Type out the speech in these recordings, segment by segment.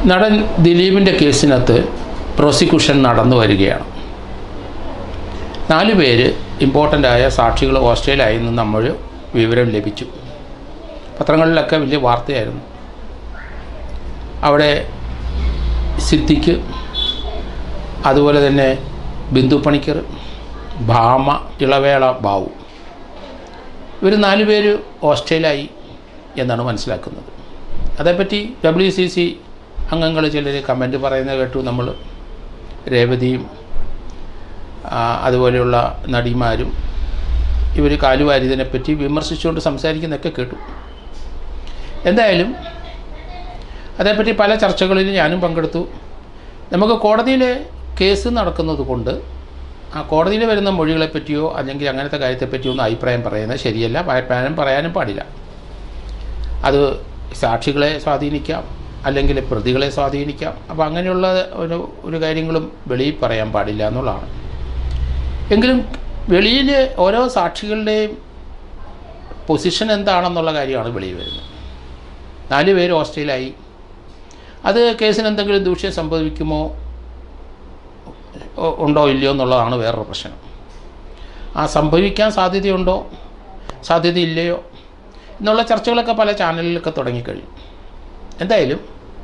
നടൻ ദിലീപിൻ്റെ കേസിനകത്ത് പ്രോസിക്യൂഷൻ നടന്നു വരികയാണ് നാല് പേര് ഇമ്പോർട്ടൻ്റ് ആയ സാക്ഷികൾ ഓസ്ട്രേലിയയിൽ നിന്ന് നമ്മൾ വിവരം ലഭിച്ചു പത്രങ്ങളിലൊക്കെ വലിയ വാർത്തയായിരുന്നു അവിടെ സിദ്ദിഖ് അതുപോലെ തന്നെ ബിന്ദു പണിക്കർ ഭാമ ഇളവേള ബാവു ഇവർ നാല് പേര് ഓസ്ട്രേലിയയായി എന്നാണ് മനസ്സിലാക്കുന്നത് അതേപ്പറ്റി ഡബ്ല്യു സി സി അംഗങ്ങൾ ചിലർ കമൻറ്റ് പറയുന്നത് കേട്ടു നമ്മൾ രേവതിയും ആ, അതുപോലെയുള്ള നടിമാരും ഇവർ കാലുവാരിയതിനെപ്പറ്റി വിമർശിച്ചുകൊണ്ട് സംസാരിക്കുന്നതൊക്കെ കേട്ടു എന്തായാലും അതേപ്പറ്റി പല ചർച്ചകളിലും ഞാനും പങ്കെടുത്തു നമുക്ക് കോടതിയിൽ കേസ് നടക്കുന്നത് കൊണ്ട് ആ കോടതിയിൽ വരുന്ന മൊഴികളെ പറ്റിയോ അല്ലെങ്കിൽ അങ്ങനത്തെ കാര്യത്തെപ്പറ്റിയോ ഒന്നും അഭിപ്രായം പറയുന്നത് ശരിയല്ല അഭിപ്രായം പറയാനും പാടില്ല അത് സാക്ഷികളെ സ്വാധീനിക്കാം അല്ലെങ്കിൽ പ്രതികളെ സ്വാധീനിക്കാം അപ്പോൾ അങ്ങനെയുള്ള ഒരു ഒരു കാര്യങ്ങളും വെളിയിൽ പറയാൻ പാടില്ല എന്നുള്ളതാണ് എങ്കിലും വെളിയിൽ ഓരോ സാക്ഷികളുടെയും പൊസിഷൻ എന്താണെന്നുള്ള കാര്യമാണ് വെളിയിൽ വരുന്നത് നാല് പേര് ഓസ്ട്രേലിയയായി അത് കേസിന് എന്തെങ്കിലും ദൂഷ്യം സംഭവിക്കുമോ ഉ- ഉണ്ടോ ഇല്ലയോ എന്നുള്ളതാണ് വേറൊരു പ്രശ്നം ആ സംഭവിക്കാൻ സാധ്യതയുണ്ടോ സാധ്യതയില്ലയോ എന്നുള്ള ചർച്ചകളൊക്കെ പല ചാനലിലൊക്കെ തുടങ്ങിക്കഴിഞ്ഞു എന്തായാലും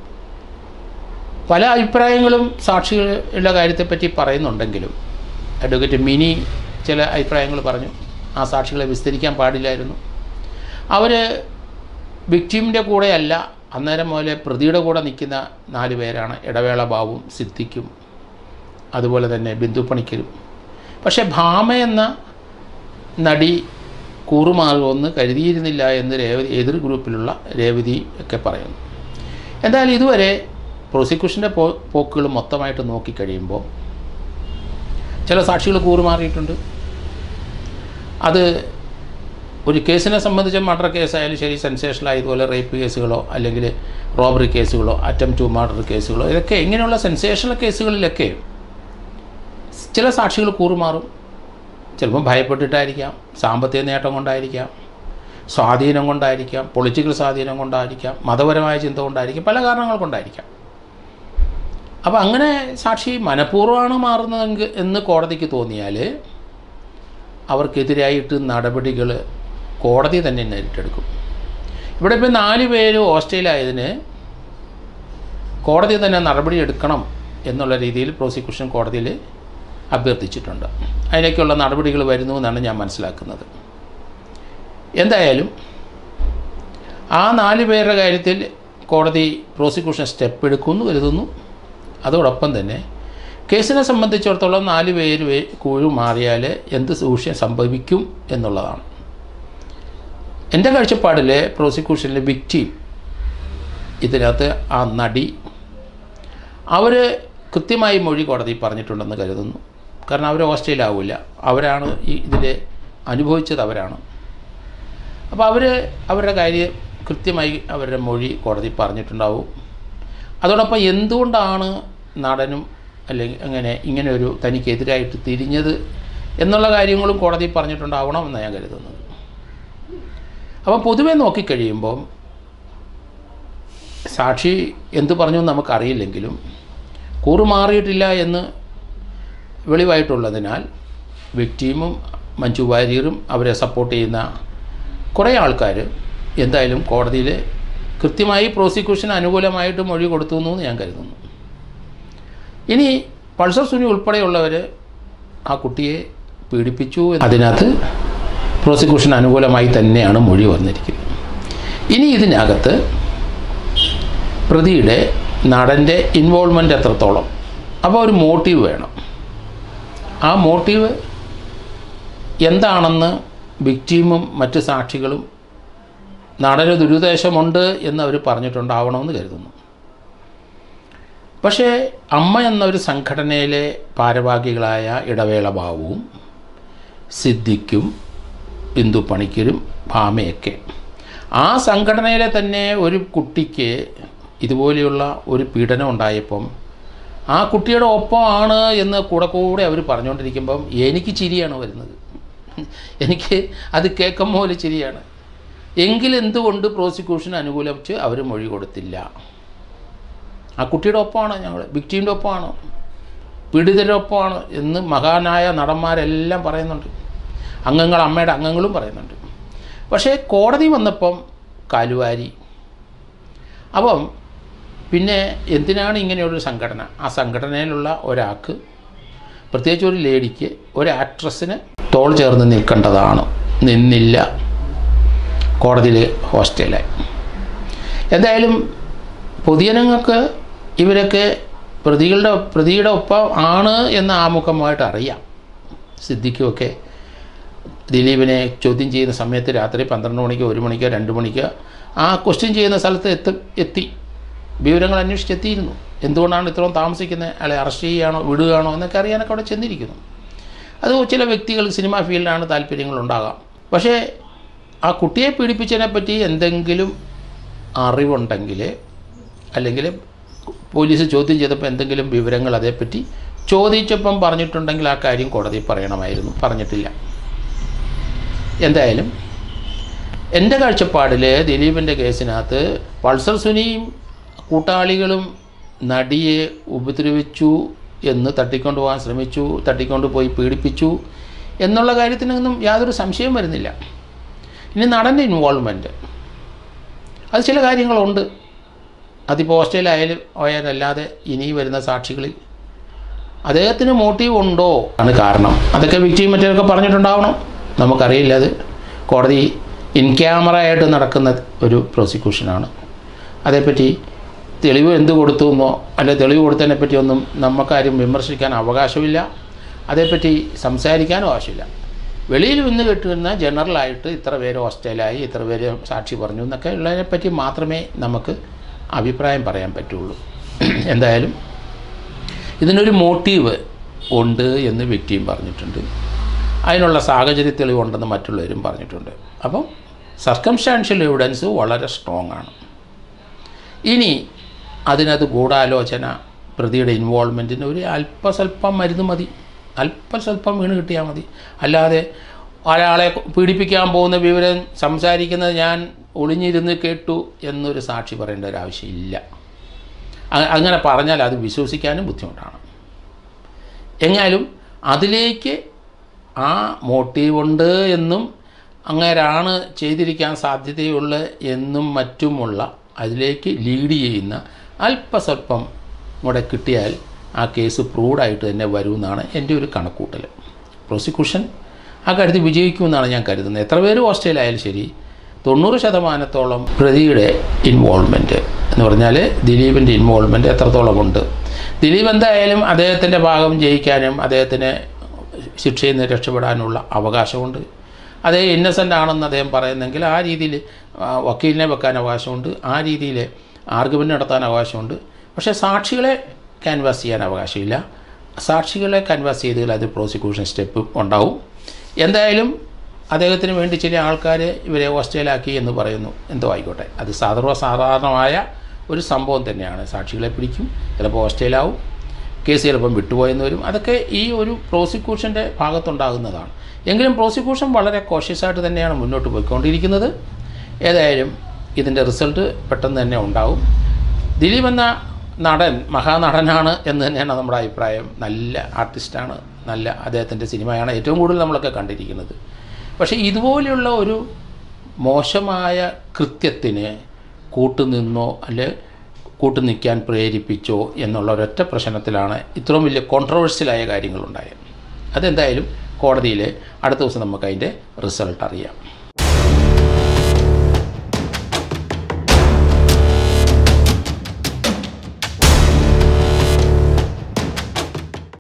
പല അഭിപ്രായങ്ങളും സാക്ഷികളുടെ കാര്യത്തെപ്പറ്റി പറയുന്നുണ്ടെങ്കിലും അഡ്വക്കേറ്റ് മിനി ചില അഭിപ്രായങ്ങൾ പറഞ്ഞു ആ സാക്ഷികളെ വിസ്തരിക്കാൻ പാടില്ലായിരുന്നു അവർ വിക്ടിമിൻ്റെ കൂടെയല്ല അന്നേരം മുതലേ പ്രതിയുടെ കൂടെ നിൽക്കുന്ന നാല് പേരാണ് ഇടവേള ബാബുവും സിദ്ദിഖും അതുപോലെ തന്നെ ബിന്ദു പണിക്കരും പക്ഷേ ഭാമ എന്ന നടി കൂറുമാറുമെന്ന് കരുതിയിരുന്നില്ല എന്ന് രേവതി എതിർ ഗ്രൂപ്പിലുള്ള രേവതി ഒക്കെ പറയുന്നു എന്തായാലും ഇതുവരെ പ്രോസിക്യൂഷൻ്റെ പോ പോക്കുകൾ മൊത്തമായിട്ട് നോക്കിക്കഴിയുമ്പോൾ ചില സാക്ഷികൾ കൂറുമാറിയിട്ടുണ്ട് അത് ഒരു കേസിനെ സംബന്ധിച്ച് മർഡർ കേസായാലും ശരി സെൻസേഷണൽ ഇതുപോലെ റേപ്പ് കേസുകളോ അല്ലെങ്കിൽ റോബറി കേസുകളോ അറ്റം ടു മർഡർ കേസുകളോ ഇതൊക്കെ ഇങ്ങനെയുള്ള സെൻസേഷണൽ കേസുകളിലൊക്കെ ചില സാക്ഷികൾ കൂറുമാറും ചിലപ്പോൾ ഭയപ്പെട്ടിട്ടായിരിക്കാം സാമ്പത്തിക നേട്ടം കൊണ്ടായിരിക്കാം സ്വാധീനം കൊണ്ടായിരിക്കാം പൊളിറ്റിക്കൽ സ്വാധീനം കൊണ്ടായിരിക്കാം മതപരമായ ചിന്ത കൊണ്ടായിരിക്കാം പല കാരണങ്ങൾ കൊണ്ടായിരിക്കാം അപ്പോൾ അങ്ങനെ സാക്ഷി മനഃപൂർവ്വമാണ് മാറുന്നതെങ്കിൽ എന്ന് കോടതിക്ക് തോന്നിയാൽ അവർക്കെതിരായിട്ട് നടപടികൾ കോടതി തന്നെ നേരിട്ടെടുക്കും ഇവിടെ ഇപ്പോൾ നാല് പേര് ഓസ്ട്രേലിയ ആയതിന് കോടതി തന്നെ നടപടി എടുക്കണം എന്നുള്ള രീതിയിൽ പ്രോസിക്യൂഷൻ കോടതിയിൽ അഭ്യർത്ഥിച്ചിട്ടുണ്ട് അതിനൊക്കെയുള്ള നടപടികൾ വരുന്നു എന്നാണ് ഞാൻ മനസ്സിലാക്കുന്നത് എന്തായാലും ആ നാല് പേരുടെ കാര്യത്തിൽ കോടതി പ്രോസിക്യൂഷൻ സ്റ്റെപ്പ് എടുക്കുമെന്ന് കരുതുന്നു അതോടൊപ്പം തന്നെ കേസിനെ സംബന്ധിച്ചിടത്തോളം നാല് പേര് വേ- കുഴു മാറിയാൽ എന്ത് ദൂഷ്യം സംഭവിക്കും എന്നുള്ളതാണ് എൻ്റെ കാഴ്ചപ്പാടിൽ പ്രോസിക്യൂഷനിലെ വിക്ടീം ഇതിനകത്ത് ആ നടി അവർ കൃത്യമായി മൊഴി കോടതി പറഞ്ഞിട്ടുണ്ടെന്ന് കരുതുന്നു കാരണം അവർ ഓസ്ട്രേലിയ ആവില്ല അവരാണ് ഈ ഇതിൽ അനുഭവിച്ചത് അവരാണ് അപ്പോൾ അവർ അവരുടെ കാര്യം കൃത്യമായി അവരുടെ മൊഴി കോടതി പറഞ്ഞിട്ടുണ്ടാവും അതോടൊപ്പം എന്തുകൊണ്ടാണ് നടനും അല്ലെങ്കിൽ അങ്ങനെ ഇങ്ങനെ ഒരു തനിക്കെതിരായിട്ട് തിരിഞ്ഞത് എന്നുള്ള കാര്യങ്ങളും കോടതി പറഞ്ഞിട്ടുണ്ടാവണമെന്ന് ഞാൻ കരുതുന്നത് അപ്പം പൊതുവെ നോക്കിക്കഴിയുമ്പം സാക്ഷി എന്തു പറഞ്ഞു എന്ന് നമുക്കറിയില്ലെങ്കിലും കൂറുമാറിയിട്ടില്ല എന്ന് വെളിവായിട്ടുള്ളതിനാൽ വ്യക്തിയും മഞ്ജു വാര്യറും അവരെ സപ്പോർട്ട് ചെയ്യുന്ന കുറേ ആൾക്കാർ എന്തായാലും കോടതിയിൽ കൃത്യമായി പ്രോസിക്യൂഷൻ അനുകൂലമായിട്ട് മൊഴി കൊടുത്തു എന്ന് ഞാൻ കരുതുന്നു ഇനി പൾസർ സുനി ഉൾപ്പെടെയുള്ളവർ ആ കുട്ടിയെ പീഡിപ്പിച്ചു എന്ന് അതിനകത്ത് പ്രോസിക്യൂഷൻ അനുകൂലമായി തന്നെയാണ് മൊഴി വന്നിരിക്കുന്നത് ഇനി ഇതിനകത്ത് പ്രതിയുടെ നടൻ്റെ ഇൻവോൾവ്മെൻ്റ് എത്രത്തോളം അപ്പോൾ ഒരു മോട്ടീവ് വേണം ആ മോട്ടീവ് എന്താണെന്ന് വിക്ടീമും മറ്റ് സാക്ഷികളും നടന് ദുരുദ്ദേശമുണ്ട് എന്ന് അവർ പറഞ്ഞിട്ടുണ്ടാവണമെന്ന് കരുതുന്നു പക്ഷേ അമ്മ എന്നൊരു സംഘടനയിലെ ഭാരവാഹികളായ ഇടവേള ബാബുവും സിദ്ദിഖും ബിന്ദു പണിക്കരും ഭാമയൊക്കെ ആ സംഘടനയിലെ തന്നെ ഒരു കുട്ടിക്ക് ഇതുപോലെയുള്ള ഒരു പീഡനം ഉണ്ടായപ്പം ആ കുട്ടിയുടെ ഒപ്പമാണ് എന്ന് കൂടെ കൂടെ അവർ പറഞ്ഞുകൊണ്ടിരിക്കുമ്പം എനിക്ക് ചിരിയാണ് വരുന്നത് എനിക്ക് അത് കേൾക്കുമ്പോൾ ഒരു ചിരിയാണ് എങ്കിൽ എന്തുകൊണ്ട് പ്രോസിക്യൂഷൻ അനുകൂലിച്ച് അവർ മൊഴി കൊടുത്തില്ല ആ കുട്ടിയുടെ ഒപ്പമാണ് ഞങ്ങൾ വിക്ടീമിൻ്റെ ഒപ്പമാണ് പീഡിതരുടെ ഒപ്പമാണ് എന്ന് മഹാനായ നടന്മാരെല്ലാം പറയുന്നുണ്ട് അംഗങ്ങൾ അമ്മയുടെ അംഗങ്ങളും പറയുന്നുണ്ട് പക്ഷേ കോടതി വന്നപ്പം കാലുവാരി അപ്പം പിന്നെ എന്തിനാണ് ഇങ്ങനെയൊരു സംഘടന ആ സംഘടനയിലുള്ള ഒരാൾക്ക് പ്രത്യേകിച്ച് ഒരു ലേഡിക്ക് ഒരു ആക്ട്രസിന് തോൾ ചേർന്ന് നിൽക്കേണ്ടതാണ് നിന്നില്ല കോടതിയിൽ ഹോസ്റ്റലായി എന്തായാലും പൊതുജനങ്ങൾക്ക് ഇവരൊക്കെ പ്രതികളുടെ പ്രതിയുടെ ഒപ്പം ആണ് എന്ന് ആമുഖമായിട്ട് അറിയാം സിദ്ദിഖുമൊക്കെ ദിലീപിനെ ചോദ്യം ചെയ്യുന്ന സമയത്ത് രാത്രി പന്ത്രണ്ട് മണിക്കോ ഒരു മണിക്കോ രണ്ട് മണിക്കോ ആ ക്വസ്റ്റ്യൻ ചെയ്യുന്ന സ്ഥലത്ത് എത്തി എത്തി വിവരങ്ങൾ അന്വേഷിച്ചെത്തിയിരുന്നു എന്തുകൊണ്ടാണ് ഇത്രയും താമസിക്കുന്നത് അയാളെ അറസ്റ്റ് ചെയ്യുകയാണോ വിടുകയാണോ എന്നൊക്കെ അറിയാനൊക്കെ അവിടെ ചെന്നിരിക്കുന്നു അത് ചില വ്യക്തികൾ സിനിമാ ഫീൽഡിലാണ് താല്പര്യങ്ങളുണ്ടാകാം പക്ഷേ ആ കുട്ടിയെ പീഡിപ്പിച്ചതിനെ പറ്റി എന്തെങ്കിലും അറിവുണ്ടെങ്കിൽ അല്ലെങ്കിൽ പോലീസ് ചോദ്യം ചെയ്തപ്പോൾ എന്തെങ്കിലും വിവരങ്ങൾ അതേപ്പറ്റി ചോദിച്ചപ്പം പറഞ്ഞിട്ടുണ്ടെങ്കിൽ ആ കാര്യം കോടതി പറയണമായിരുന്നു പറഞ്ഞിട്ടില്ല എന്തായാലും എൻ്റെ കാഴ്ചപ്പാടിൽ ദിലീപിൻ്റെ കേസിനകത്ത് പൾസർ സുനിയും കൂട്ടാളികളും നടിയെ ഉപദ്രവിച്ചു എന്ന് തട്ടിക്കൊണ്ടു പോകാൻ ശ്രമിച്ചു തട്ടിക്കൊണ്ട് പോയി പീഡിപ്പിച്ചു എന്നുള്ള കാര്യത്തിനൊന്നും യാതൊരു സംശയവും വരുന്നില്ല ഇനി നടൻ്റെ ഇൻവോൾവ്മെൻറ്റ് അത് ചില കാര്യങ്ങളുണ്ട് അതിപ്പോൾ ഓസ്ട്രേലിയ ആയാലല്ലാതെ ഇനി വരുന്ന സാക്ഷികളിൽ അദ്ദേഹത്തിന് മോട്ടീവ് ഉണ്ടോ ആണ് കാരണം അതൊക്കെ വിക്ടിയും മറ്റൊക്കെ പറഞ്ഞിട്ടുണ്ടാവണം നമുക്കറിയില്ല അത് കോടതി ഇൻ ക്യാമറ ആയിട്ട് നടക്കുന്ന ഒരു പ്രോസിക്യൂഷനാണ് അതേപ്പറ്റി തെളിവ് എന്ത് കൊടുത്തു എന്നോ അല്ലെ തെളിവ് കൊടുത്തതിനെ പറ്റിയൊന്നും നമുക്കാരും വിമർശിക്കാൻ അവകാശമില്ല അതേപ്പറ്റി സംസാരിക്കാനും ആവശ്യമില്ല വെളിയിൽ നിന്ന് കിട്ടുന്ന ജനറലായിട്ട് ഇത്ര പേര് ഹോസ്റ്റലായി ഇത്ര പേര് സാക്ഷി പറഞ്ഞു എന്നൊക്കെ ഉള്ളതിനെ പറ്റി മാത്രമേ നമുക്ക് അഭിപ്രായം പറയാൻ പറ്റുള്ളൂ എന്തായാലും ഇതിനൊരു മോട്ടീവ് ഉണ്ട് എന്ന് വ്യക്തിയും പറഞ്ഞിട്ടുണ്ട് അതിനുള്ള സാഹചര്യ തെളിവുണ്ടെന്ന് മറ്റുള്ളവരും പറഞ്ഞിട്ടുണ്ട് അപ്പം സർക്കംസ്റ്റാൻഷ്യൽ എവിഡൻസ് വളരെ സ്ട്രോങ് ആണ് ഇനി അതിനകത്ത് ഗൂഢാലോചന പ്രതിയുടെ ഇൻവോൾവ്മെൻറ്റിന് ഒരു അല്പസ്വല്പം മരുന്ന് മതി അല്പസ്വല്പം വീണ് കിട്ടിയാൽ മതി അല്ലാതെ ഒരാളെ പീഡിപ്പിക്കാൻ പോകുന്ന വിവരം സംസാരിക്കുന്നത് ഞാൻ ഒളിഞ്ഞിരുന്ന് കേട്ടു എന്നൊരു സാക്ഷി പറയേണ്ട ഒരു ആവശ്യമില്ല അ- അങ്ങനെ പറഞ്ഞാൽ അത് വിശ്വസിക്കാനും ബുദ്ധിമുട്ടാണ് എങ്ങാലും അതിലേക്ക് ആ മോട്ടീവുണ്ട് എന്നും അങ്ങേരാണ് ചെയ്തിരിക്കാൻ സാധ്യതയുള്ള എന്നും മറ്റുമുള്ള അതിലേക്ക് ലീഡ് ചെയ്യുന്ന അല്പസ്വല്പം കൂടെ കിട്ടിയാൽ ആ കേസ് പ്രൂവ്ഡായിട്ട് തന്നെ വരുമെന്നാണ് എൻ്റെ ഒരു കണക്കൂട്ടൽ പ്രോസിക്യൂഷൻ ആ കാര്യത്തിൽ വിജയിക്കുമെന്നാണ് ഞാൻ കരുതുന്നത് എത്ര പേര് ഓസ്ട്രേലിയ ആയാലും ശരി തൊണ്ണൂറ് ശതമാനത്തോളം പ്രതിയുടെ ഇൻവോൾവ്മെൻറ്റ് എന്ന് പറഞ്ഞാൽ ദിലീപിൻ്റെ ഇൻവോൾവ്മെൻറ്റ് എത്രത്തോളം ഉണ്ട് ദിലീപ് എന്തായാലും അദ്ദേഹത്തിൻ്റെ ഭാഗം ജയിക്കാനും അദ്ദേഹത്തിന് ശിക്ഷയിൽ നിന്ന് രക്ഷപ്പെടാനുള്ള അവകാശമുണ്ട് അതേ ഇന്നസെൻ്റ് ആണെന്ന് അദ്ദേഹം പറയുന്നെങ്കിൽ ആ രീതിയിൽ ആ, വക്കീലിനെ വെക്കാൻ അവകാശമുണ്ട് ആ രീതിയിൽ ആർഗ്യുമെൻ്റ് നടത്താൻ അവകാശമുണ്ട് പക്ഷേ സാക്ഷികളെ ക്യാൻവാസ് ചെയ്യാൻ അവകാശമില്ല സാക്ഷികളെ ക്യാൻവാസ് ചെയ്താൽ അത് പ്രോസിക്യൂഷൻ സ്റ്റെപ്പ് ഉണ്ടാവും എന്തായാലും അദ്ദേഹത്തിന് വേണ്ടി ചില ആൾക്കാർ ഇവരെ ഹോസ്റ്റലാക്കി എന്ന് പറയുന്നു എന്തോ ആയിക്കോട്ടെ അത് സർവ്വസാധാരണമായ ഒരു സംഭവം തന്നെയാണ് സാക്ഷികളെ പിടിക്കും ചിലപ്പോൾ ഹോസ്റ്റലാവും കേസ് ചിലപ്പം വിട്ടുപോയെന്ന് വരും അതൊക്കെ ഈ ഒരു പ്രോസിക്യൂഷൻ്റെ ഭാഗത്തുണ്ടാകുന്നതാണ് എങ്കിലും പ്രോസിക്യൂഷൻ വളരെ കോഷ്യസായിട്ട് തന്നെയാണ് മുന്നോട്ട് പോയിക്കൊണ്ടിരിക്കുന്നത് ഏതായാലും ഇതിൻ്റെ റിസൾട്ട് പെട്ടെന്ന് തന്നെ ഉണ്ടാവും ദിലീപ് എന്ന നടൻ മഹാനടനാണ് എന്ന് തന്നെയാണ് നമ്മുടെ അഭിപ്രായം നല്ല ആർട്ടിസ്റ്റാണ് നല്ല അദ്ദേഹത്തിൻ്റെ സിനിമയാണ് ഏറ്റവും കൂടുതൽ നമ്മളൊക്കെ കണ്ടിരിക്കുന്നത് പക്ഷേ ഇതുപോലെയുള്ള ഒരു മോശമായ കൃത്യത്തിന് കൂട്ടുനിന്നോ അല്ലെ കൂട്ടു നിൽക്കാൻ പ്രേരിപ്പിച്ചോ എന്നുള്ള ഒരൊറ്റ പ്രശ്നത്തിലാണ് ഇത്രയും വലിയ കോൺട്രവേഴ്സ്യലായ കാര്യങ്ങളുണ്ടായത് അതെന്തായാലും കോടതിയിൽ അടുത്ത ദിവസം നമുക്ക് അതിൻ്റെ റിസൾട്ട് അറിയാം